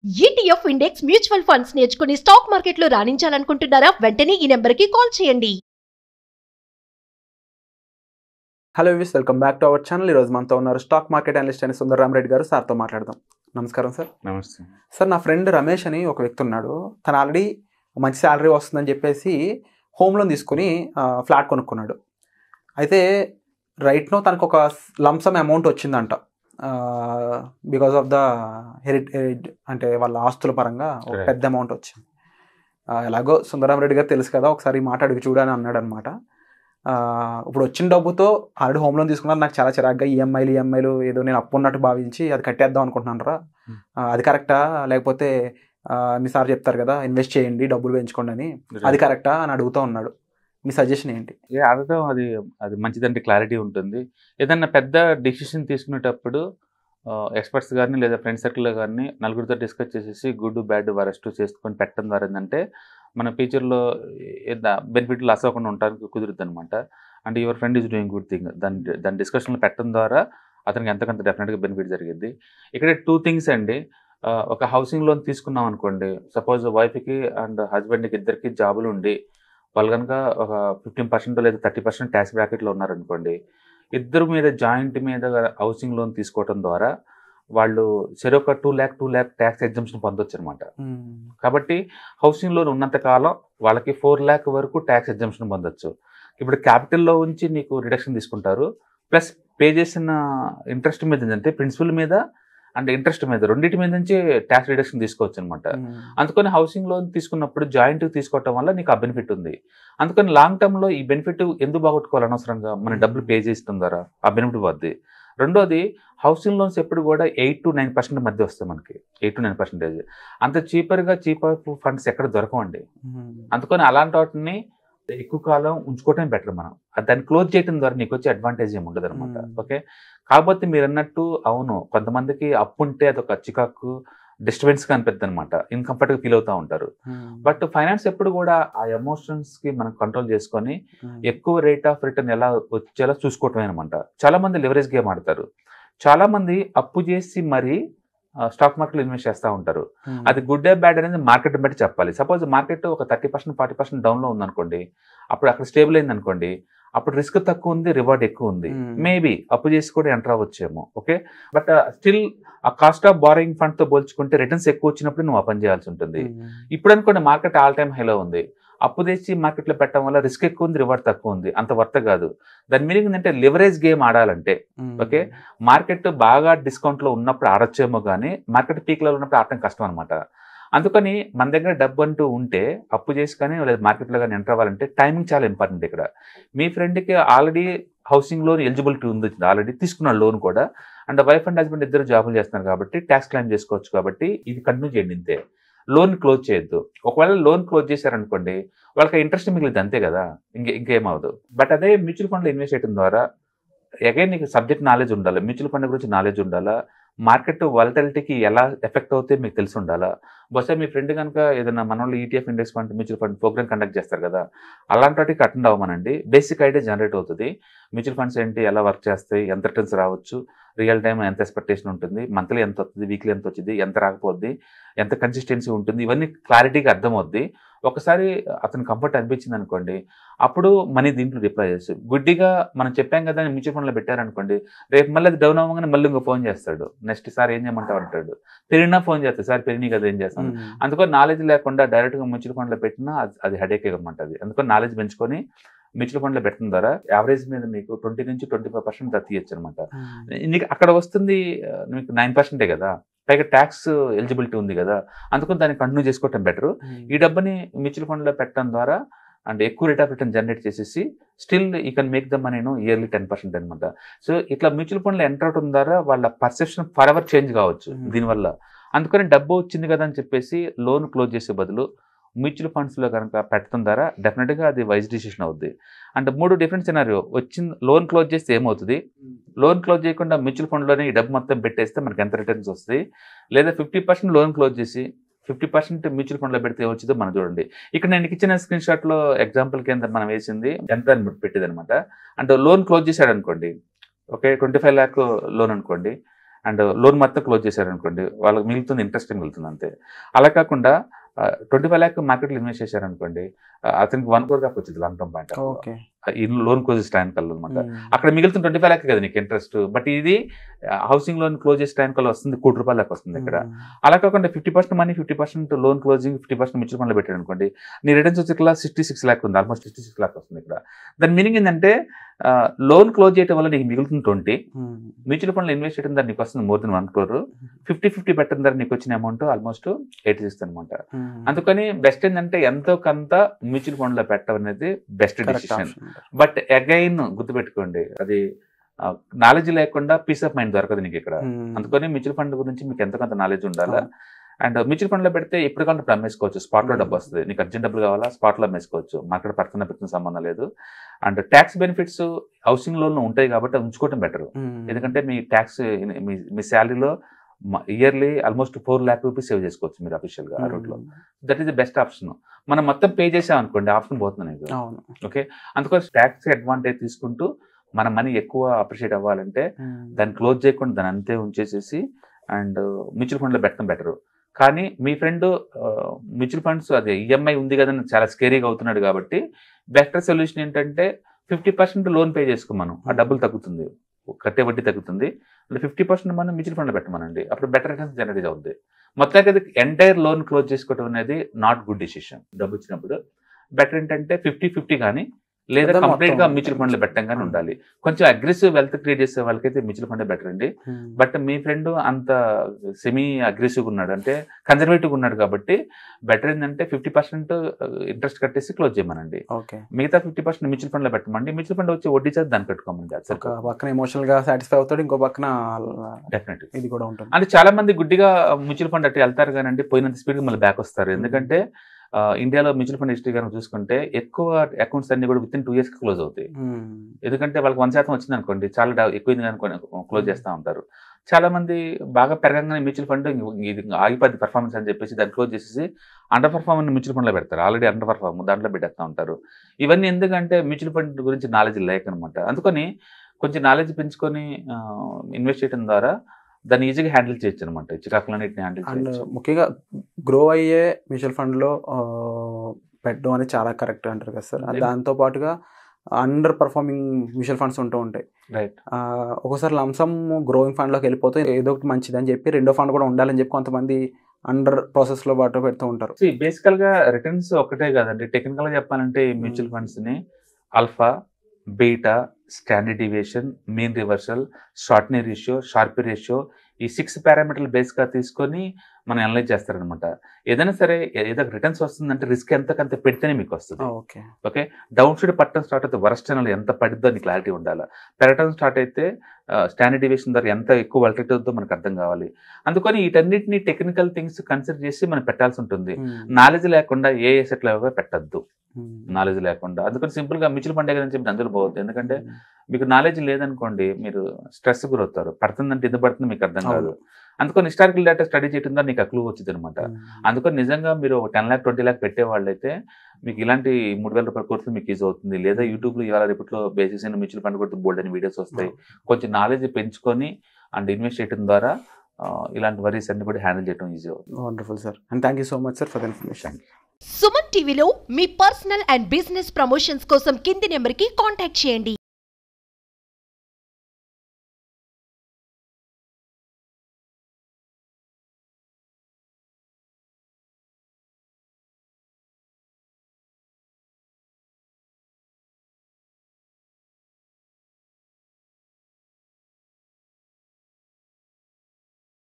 ETF index mutual funds నేర్చుకుని stock మార్కెట్లో రాణించాలనుకుంటున్నారా వెంటనే ఈ నెంబర్కి కాల్ చేయండి హలో విస్ welcome back to our channel ఈరోజు మనతో ఉన్నారు స్టాక్ మార్కెట్ అనలిస్ట్ అని సుందరరామ్ రెడ్డి గారు సార్తో మాట్లాడదాం నమస్కారం సార్ నమస్తే సార్ నా ఫ్రెండ్ రమేష్ అని ఒక వ్యక్తి ఉన్నాడు తను ఆల్రెడీ మంచి శాలరీ వస్తుందని చెప్పేసి హోమ్ లోన్ తీసుకుని ఫ్లాట్ కొనుక్కున్నాడు అయితే రైట్ నో తనకు ఒక లంసమ్ అమౌంట్ వచ్చిందంట బికాస్ ఆఫ్ ద హెరిటేజ్ అంటే వాళ్ళ ఆస్తుల పరంగా ఒక Right. పెద్ద అమౌంట్ వచ్చింది ఆ, ఎలాగో సుందరం రెడ్డి గారు తెలుసు కదా ఒకసారి ఈ మాట అడిగి చూడని అన్నాడు అనమాట ఇప్పుడు వచ్చిన డబ్బుతో ఆల్రెడీ హోమ్ లోన్ తీసుకున్నారు నాకు చాలా చిరాగ్గా ఈఎంఐలు ఈఎంఐలు ఏదో నేను అప్పు ఉన్నట్టు భావించి అది కట్టేద్దాం అనుకుంటున్నాను రా Hmm. అది కరెక్టా లేకపోతే ఆ, మీ సార్ చెప్తారు కదా ఇన్వెస్ట్ చేయండి డబ్బులు పెంచుకోండి అని అది కరెక్టా అని అడుగుతూ ఉన్నాడు మీ సజెషన్ ఏంటి ఏ అడగడం అది అది మంచిదంటే క్లారిటీ ఉంటుంది ఏదన్నా పెద్ద డిసిషన్ తీసుకునేటప్పుడు ఎక్స్పర్ట్స్ కానీ లేదా ఫ్రెండ్ సర్కిల్లో కానీ నలుగురితో డిస్కస్ చేసేసి గుడ్ బ్యాడ్ వరస్ట్ చేసుకొని పెట్టడం ద్వారా ఏంటంటే మన ఫ్యూచర్లో బెనిఫిట్ లాస్ అవ్వకుండా ఉండడానికి కుదురుద్ది అనమాట and your friend is doing good thing దాని దాని డిస్కషన్లో పెట్టడం ద్వారా అతనికి ఎంతకంత డెఫినెట్గా బెనిఫిట్ జరిగింది ఇక్కడ టూ థింగ్స్ అండి ఆ, ఒక హౌసింగ్ లోన్ తీసుకున్నాం అనుకోండి సపోజ్ వైఫ్కి అండ్ హస్బెండ్కి ఇద్దరికి జాబులు ఉండి వాళ్ళు కనుక ఒక ఫిఫ్టీన్ పర్సెంట్ లేదా థర్టీ పర్సెంట్ ట్యాక్స్ బ్రాకెట్లో ఉన్నారనుకోండి ఇద్దరు మీద జాయింట్ మీద హౌసింగ్ లోన్ తీసుకోవడం ద్వారా వాళ్ళు చెరొక two lakh two lakh tax exemption పొందొచ్చు అనమాట కాబట్టి హౌసింగ్ లోన్ ఉన్నంత కాలం వాళ్ళకి ఫోర్ ల్యాక్ వరకు ట్యాక్స్ ఎగ్జామ్షన్ పొందొచ్చు ఇప్పుడు క్యాపిటల్లో ఉంచి నీకు రిడక్షన్ తీసుకుంటారు ప్లస్ పే చేసిన ఇంట్రెస్ట్ మీద ఏంటంటే ప్రిన్సిపల్ మీద అండ్ ఇంట్రెస్ట్ మీద రెండింటి మీద నుంచి ట్యాక్స్ రిడక్షన్ తీసుకోవచ్చు అనమాట అందుకని హౌసింగ్ లోన్ తీసుకున్నప్పుడు జాయింట్ తీసుకోవటం వల్ల నీకు ఆ బెనిఫిట్ ఉంది అందుకని లాంగ్ టర్మ్ లో ఈ బెనిఫిట్ ఎందుకు బాగొట్టుకోవాలి అనవసరంగా మన డబ్బులు పే చేసిన ద్వారా ఆ బెనిఫిట్ పోద్ది రెండోది హౌసింగ్ లోన్స్ ఎప్పుడు కూడా ఎయిట్ టు నైన్ పర్సెంట్ మధ్య వస్తాయి మనకి ఎయిట్ టు నైన్ పర్సెంటేజ్ అంత చీపర్గా చీపర్ ఫండ్స్ ఎక్కడ దొరకవండి అందుకని అలాంటి వాటిని ఎక్కువ కాలం ఉంచుకోవటం బెటర్ మనం అది దాన్ని క్లోజ్ చేయడం ద్వారా నీకు వచ్చే అడ్వాంటేజ్ ఏమి ఉండదు అనమాట Hmm. ఓకే కాకపోతే మీరు అన్నట్టు అవును కొంతమందికి అప్పు ఉంటే అదొక చికాకు డిస్టర్బెన్స్ కనిపిద్ది అనమాట ఇన్కంఫర్ట్గా ఫీల్ అవుతూ ఉంటారు బట్ ఫైనాన్స్ ఎప్పుడు కూడా ఆ ఎమోషన్స్ కి మనం కంట్రోల్ చేసుకొని ఎక్కువ రేట్ ఆఫ్ రిటర్న్ ఎలా వచ్చేలా చూసుకోవటమే అనమాట చాలా మంది లివరేజ్ గేమ్ ఆడతారు చాలా మంది అప్పు చేసి మరి స్టాక్ మార్కెట్లో ఇన్వెస్ట్ చేస్తూ ఉంటారు అది గుడ్ డే బ్యాడ్ అనేది మార్కెట్ బట్టి చెప్పాలి సపోజ్ మార్కెట్ ఒక థర్టీ పర్సెంట్ ఫార్టీ పర్సెంట్ డౌన్లో ఉందనుకోండి అప్పుడు అక్కడ స్టేబుల్ అయింది అనుకోండి అప్పుడు రిస్క్ తక్కువ ఉంది రివార్డ్ ఎక్కువ ఉంది Hmm. మేబీ అప్పు చేసి కూడా ఎంటర్ అవ్వచ్చేమో ఓకే బట్ స్టిల్ ఆ కాస్ట్ ఆఫ్ బారోయింగ్ ఫండ్ తో పోల్చుకుంటే రిటర్న్స్ ఎక్కువ వచ్చినప్పుడు నువ్వు ఆ పని చేయాల్సి ఉంటుంది ఇప్పుడు అనుకోండి మార్కెట్ ఆల్ టైమ్ హైలో ఉంది అప్పు తెచ్చి మార్కెట్లో పెట్టడం వల్ల రిస్క్ ఎక్కువ ఉంది రివార్డ్ తక్కువ ఉంది అంత వర్త కాదు దాని మీనింగ్ ఏంటంటే లివరేజ్ గేమ్ ఆడాలంటే ఓకే. మార్కెట్ బాగా డిస్కౌంట్లో ఉన్నప్పుడు ఆడొచ్చేమో కానీ మార్కెట్ పీక్లో ఉన్నప్పుడు ఆడటం కష్టం అనమాట అందుకని మన దగ్గర డబ్బు అంటూ ఉంటే అప్పు చేసి కానీ లేదా మార్కెట్లో కానీ ఎంటర్ అవ్వాలంటే టైమింగ్ చాలా ఇంపార్టెంట్ ఇక్కడ మీ ఫ్రెండ్కి ఆల్రెడీ హౌసింగ్ లోన్ ఎలిజిబిలిటీ ఉంది ఆల్రెడీ తీసుకున్న లోన్ కూడా అండ్ వైఫ్ అండ్ హస్బెండ్ ఇద్దరు జాబులు చేస్తున్నారు కాబట్టి ట్యాక్స్ క్లైమ్ చేసుకోవచ్చు కాబట్టి ఇది కంటిన్యూ చేయండి ఇంతే లోన్ క్లోజ్ చేయొద్దు ఒకవేళ లోన్ క్లోజ్ చేశారనుకోండి వాళ్ళకి ఇంట్రెస్ట్ మిగిలింది అంతే కదా ఇంకే ఇంకేమవదు బట్ అదే మ్యూచువల్ ఫండ్లో ఇన్వెస్ట్ చేయడం ద్వారా అగైన్ నీకు సబ్జెక్ట్ నాలెడ్జ్ ఉండాలి మ్యూచువల్ ఫండ్ గురించి నాలెడ్జ్ ఉండాలా మార్కెట్ వాలటిలిటీకి ఎలా ఎఫెక్ట్ అవుతే మీకు తెలిసి ఉండాలా బహుశా మీ ఫ్రెండ్ కనుక ఏదైనా మన వాళ్ళు ETF index fund mutual fund program conduct చేస్తారు కదా అలాంటి వాటికి అటెండ్ అవ్వమనండి బేసిక్ ఐడియా జనరేట్ అవుతుంది మ్యూచువల్ ఫండ్స్ ఏంటి ఎలా వర్క్ చేస్తాయి ఎంత రిటర్న్స్ రావచ్చు రియల్ టైం ఎంత ఎక్స్పెక్టేషన్ ఉంటుంది మంత్లీ ఎంత వస్తుంది వీక్లీ ఎంత వచ్చింది ఎంత రాకపోద్ది ఎంత కన్సిస్టెన్సీ ఉంటుంది ఇవన్నీ క్లారిటీగా అర్థమవుద్ది ఒకసారి అతను కంఫర్ట్ అనిపించింది అనుకోండి అప్పుడు మనీ దీంట్లో రిప్లై చేస్తాడు గుడ్డిగా మనం చెప్పాం కదా అని మ్యూచువల్ ఫండ్లో పెట్టారనుకోండి రేపు మళ్ళీ అది డౌన్ అవ్వగానే మళ్ళీ ఇంకో ఫోన్ చేస్తాడు నెక్స్ట్ సార్ ఏం చేయమంటావు అంటాడు పెరిగినా ఫోన్ చేస్తాడు సార్ పెరిగి కదా ఏం చేస్తాను అందుకని నాలెడ్జ్ లేకుండా డైరెక్ట్గా మ్యూచువల్ ఫండ్లో పెట్టినా అది- అది హెడేక్ అనమాట అది అందుకని నాలెడ్జ్ పెంచుకొని మ్యూచువల్ ఫండ్లో పెట్టడం ద్వారా యావరేజ్ మీద మీకు ట్వంటీ నుంచి ట్వంటీ ఫైవ్ పర్సెంట్ తీయచ్చు అనమాట నీకు అక్కడ వస్తుంది ఆ, మీకు నైన్ పర్సెంటే కదా పైగా ట్యాక్స్ ఎలిజిబిలిటీ ఉంది కదా అందుకని దాన్ని కంటిన్యూ చేసుకోవటం బెటర్ ఈ డబ్బుని మ్యూచువల్ ఫండ్లో పెట్టడం ద్వారా అండ్ ఎక్కువ రేట్ ఆఫ్ రిటర్న్ జనరేట్ చేసేసి స్టిల్ ఈ కెన్ మేక్ ద మనీను ఇయర్లీ టెన్ పర్సెంట్ అనమాట సో ఇట్లా మ్యూచువల్ ఫండ్లో ఎంటర్ అవడం ద్వారా వాళ్ళ పర్సెప్షన్ ఫర్ ఎవర్ చేంజ్ కావచ్చు Mhm. దీనివల్ల అందుకని డబ్బు వచ్చింది కదా అని చెప్పేసి లోన్ క్లోజ్ చేసే బదులు మ్యూచువల్ ఫండ్స్లో కనుక పెట్టడం ద్వారా డెఫినెట్గా అది వైజ్ డిసిషన్ అవుద్ది అంటే మూడు డిఫరెంట్ సినారియో వచ్చింది లోన్ క్లోజ్ చేస్తే ఏమవుతుంది లోన్ క్లోజ్ చేయకుండా మ్యూచువల్ ఫండ్లోనే ఈ డబ్బు మొత్తం పెట్టేస్తే మనకి ఎంత రిటర్న్స్ వస్తుంది లేదా ఫిఫ్టీ పర్సెంట్ లోన్ క్లోజ్ చేసి ఫిఫ్టీ పర్సెంట్ మ్యూచువల్ ఫండ్లో పెడితే ఏమొచ్చిందో మనం చూడండి ఇక్కడ నేను ఇచ్చిన స్క్రీన్ షాట్లో ఎగ్జాంపుల్ కింద మనం వేసింది ఎంత అని పెట్టేది అనమాట అంటే లోన్ క్లోజ్ చేశాడు అనుకోండి okay twenty five lakh loan అనుకోండి అండ్ లోన్ మొత్తం క్లోజ్ చేశారనుకోండి వాళ్ళకి మిగులుతుంది ఇంట్రెస్ట్ మిగులుతుంది అంతే అలా కాకుండా ట్వంటీ ఫైవ్ ల్యాక్ మార్కెట్లో ఇన్వెస్ట్ చేశారనుకోండి ఆ, అతనికి వన్ క్రోర్ దాకా వచ్చింది లాంగ్ టర్మ్ పాయింట్ ఓకే ఈ లోన్ క్లోజ్ టైం కల్లా అనమాట అక్కడ మిగులుతుంది ట్వంటీ ఫైవ్ ల్యాక్ కదా నీకు ఇంట్రెస్ట్ బట్ ఇది హౌసింగ్ లోన్ క్లోజ్ చేసే టైం కల్లా వస్తుంది కోటి రూపాయల దాకా వస్తుంది ఇక్కడ అలా కాకుండా fifty percent money fifty percent loan closing fifty percent mutual ఫండ్లో పెట్టాడు అనుకోండి నీ రిటర్న్స్ వచ్చి ఇక్కడ సిక్స్టీ సిక్స్ ల్యాక్ ఉంది ఆల్మోస్ట్ సిక్స్టీ సిక్స్ ల్యాక్ వస్తుంది ఇక్కడ దాని మీనింగ్ ఏంటంటే లోన్ క్లోజ్ చేయడం వల్ల నీకు మిగులుతుంది ట్వంటీ మ్యూచువల్ ఫండ్లో ఇన్వెస్ట్ చేయడం ద్వారా నీకు వస్తుంది more than one crore fifty fifty పెట్టడం ద్వారా నీకు వచ్చిన అమౌంట్ ఆల్మోస్ట్ ఎయిటీ సిక్స్ అనమాట అందుకని బెస్ట్ ఏంటంటే ఎంతో కొంత మ్యూచువల్ ఫండ్లో పెట్టడం అనేది బెస్ట్ డిసిషన్ బట్ అగైన్ గుర్తుపెట్టుకోండి అది నాలెడ్జ్ లేకుండా పీస్ ఆఫ్ మైండ్ దొరకదు నీకు ఇక్కడ అందుకని మ్యూచువల్ ఫండ్ గురించి మీకు ఎంత కొంత నాలెడ్జ్ ఉండాలా అండ్ మ్యూచువల్ ఫండ్ లో పెడితే ఎప్పుడు కావాలంటే ఇప్పుడు అమ్మేసుకోవచ్చు స్పాట్ లో Hmm. డబ్బు వస్తుంది నీకు అర్జెంట్ డబ్బులు కావాలా స్పాట్ లో అమ్మేసుకోవచ్చు మార్కెట్ పడుతున్న పెట్టిన సంబంధం లేదు and tax benefits housing loan ఉంటాయి కాబట్టి అది ఉంచుకోవడం బెటర్ ఎందుకంటే మీ ట్యాక్స్ మీ మీ శాలరీలో yearly almost four lakh rupees save చేసుకోవచ్చు మీరు అఫీషియల్ గా ఆ route లో that is the best option మనం మొత్తం పే చేసాం అనుకోండి ఆప్షన్ పోతుంది నీకు అవును అందుకోసం ట్యాక్స్ అడ్వాంటేజ్ తీసుకుంటూ మన మనీ ఎక్కువ అప్రిషియేట్ అవ్వాలంటే దాన్ని క్లోజ్ చేయకుండా దాన్ని అంతే ఉంచేసేసి అండ్ మ్యూచువల్ ఫండ్లో పెట్టడం బెటర్ కానీ మీ ఫ్రెండ్ మ్యూచువల్ ఫండ్స్ అదే ఈఎంఐ ఉంది కదా అని చాలా స్కేరీగా అవుతున్నాడు కాబట్టి బెటర్ సొల్యూషన్ ఏంటంటే ఫిఫ్టీ పర్సెంట్ లోన్ పే చేసుకోమను ఆ డబ్బులు తగ్గుతుంది కట్టే వడ్డీ తగ్గుతుంది ఫిఫ్టీ పర్సెంట్ మనం మ్యూచువల్ ఫండ్లో పెట్టమనండి అప్పుడు బెటర్ రిటర్న్స్ జనరేట్ అవుతుంది మొత్తానికి అది ఎంటైర్ లోన్ క్లోజ్ చేసుకోవడం అనేది నాట్ గుడ్ డిసిషన్ డబ్బు ఇచ్చినప్పుడు బెటర్ ఏంటంటే ఫిఫ్టీ ఫిఫ్టీ కానీ లేదా లేదా కంప్లీట్ గా మొత్తం మ్యూచువల్ ఫండ్ లో పెట్టడం కానీ ఉండాలి కొంచెం అగ్రెసివ్ వెల్త్ క్రియేట్ చేసే వాళ్ళకైతే మ్యూచువల్ ఫండ్ బెటర్ అండి బట్ మీ ఫ్రెండ్ అంత సెమీ అగ్రెసివ్ ఉన్నాడు అంటే కన్జర్వేటివ్ ఉన్నాడు కాబట్టి బెటర్ ఏంటంటే ఫిఫ్టీ పర్సెంట్ ఇంట్రెస్ట్ కట్టేసి క్లోజ్ చేయమనండి ఓకే మిగతా ఫిఫ్టీ పర్సెంట్ మ్యూచువల్ ఫండ్ లో పెట్టమండి మ్యూచువల్ ఫండ్ వచ్చి వడ్డీ చేసి దాన్ని పెట్టుకోమండి ఒక పక్కన ఎమోషనల్ గా సాటిస్ఫై అవుతాడు ఇంకో పక్కన డెఫినెట్ ఇది కూడా ఉంటుంది అంటే చాలా మంది గుడ్డిగా మ్యూచువల్ ఫండ్ అట్లా వెళ్తారు కానీ పోయినంత స్పీడ్ మళ్ళీ బ్యాక్ వస్తారు ఎందుకంటే ఆ, ఇండియాలో మ్యూచువల్ ఫండ్ హిస్టరీ కనుక చూసుకుంటే ఎక్కువ అకౌంట్స్ అన్ని కూడా within two years close అవుతాయి మ్మ్. ఎందుకంటే వాళ్ళకి వన్ శాతం వచ్చింది అనుకోండి చాలా డా- ఎక్కువైంది అనుకోండి క్లోజ్ చేస్తూ ఉంటారు చాలా మంది బాగా పెరగంగానే మ్యూచువల్ ఫండ్ ఇది ఆగిపోద్ది పర్ఫార్మెన్స్ అని చెప్పేసి దాన్ని క్లోజ్ చేసేసి అండర్ పర్ఫార్మెన్స్ మ్యూచువల్ ఫండ్లో పెడతారు ఆల్రెడీ అండర్ పర్ఫార్మ్ దాంట్లో పెట్టేస్తూ ఉంటారు ఇవన్నీ ఎందుకంటే మ్యూచువల్ ఫండ్ గురించి నాలెడ్జ్ లేకనమాట అందుకని కొంచెం నాలెడ్జ్ పెంచుకొని ఇన్వెస్ట్ చేయడం ద్వారా దాన్ని ఈజీగా హ్యాండిల్ చేయొచ్చు అనమాట చికాకులన్నిటిని హ్యాండిల్ అండ్ చేయొచ్చు ముఖ్యంగా గ్రో అయ్యే మ్యూచువల్ ఫండ్లో పెట్టడం అనేది చాలా కరెక్ట్ అంటారు కదా సార్ Yeah. దాంతో పాటుగా అండర్ పర్ఫార్మింగ్ మ్యూచువల్ ఫండ్స్ ఉంటూ ఉంటాయి రైట్ ఆ, ఒక్కోసారి లంసమ్ గ్రోయింగ్ ఫండ్లోకి వెళ్ళిపోతే ఏదో ఒకటి మంచిది అని చెప్పి రెండో ఫండ్ కూడా ఉండాలని చెప్పి కొంతమంది అండర్ ప్రాసెస్లో పాటు పెడుతూ ఉంటారు బేసికల్ గా రిటర్న్స్ ఒకటే కాదండి టెక్నికల్ గా చెప్పాలంటే ఈ మ్యూచువల్ Hmm. ఫండ్స్ ని alpha beta standard deviation mean reversal Sortino ratio Sharpe ratio ఈ సిక్స్ పారామీటర్లు బేస్ గా తీసుకొని మనం అనలైజ్ చేస్తారనమాట ఏదైనా సరే ఏ- ఏదో రిటర్న్స్ వస్తుందంటే రిస్క్ ఎంతకంత పెడితేనే మీకు వస్తుంది ఓకే ఓకే డౌన్ సైడ్ పట్టడం స్టార్ట్ అయితే వరస్ట్ ఛానల్ ఎంత పడిద్దో అని క్లారిటీ ఉండాలి పెరగడం స్టార్ట్ అయితే స్టాండర్డ్ డివియేషన్ ద్వారా ఎంత ఎక్కువ వల్టెట్ అవుతుందో మనకు అర్థం కావాలి అందుకని వీటన్నిటిని టెక్నికల్ థింగ్స్ కన్సిడర్ చేసి మనం పెట్టాల్సి ఉంటుంది నాలెడ్జ్ లేకుండా ఏ ఎసెట్ లేవో పెట్టద్దు నాలెడ్జ్ లేకుండా అందుకని సింపుల్ గా మ్యూచువల్ ఫండ్ అని చెప్పి అందులో పోవద్దు ఎందుకంటే మీకు నాలెడ్జ్ లేదనుకోండి మీరు స్ట్రెస్ గురవుతారు పడుతుందంటే ఎందుకు పడుతుంది మీకు అర్థం కాదు అవును. అందుకని హిస్టారికల్ డేటా స్టడీ చేయడం ద్వారా నీకు క్లూ వచ్చింది అనమాట అందుకని నిజంగా మీరు ఒక టెన్ ల్యాక్ ట్వంటీ ల్యాక్ పెట్టే వాళ్ళైతే మీకు ఇలాంటి మూడు వేల రూపాయల కోర్సు మీకు ఈజీ అవుతుంది లేదా యూట్యూబ్లో ఇవాళ రేపట్లో బేసిస్ అయిన మ్యూచువల్ ఫండ్ కొడుతూ బోల్డ్ అని వీడియోస్ వస్తాయి కొంచెం నాలెడ్జ్ పెంచుకొని అండ్ ఇన్వెస్ట్ చేయడం ద్వారా ఆ, ఇలాంటి వరీస్ అన్ని కూడా హ్యాండిల్ చేయడం ఈజీ అవుతుంది wonderful sir and thank you so much sir for the information Suman టీవీలో మీ పర్సనల్ అండ్ బిజినెస్ ప్రమోషన్స్ కోసం కింది నెంబర్కి కాంటాక్ట్ చేయండి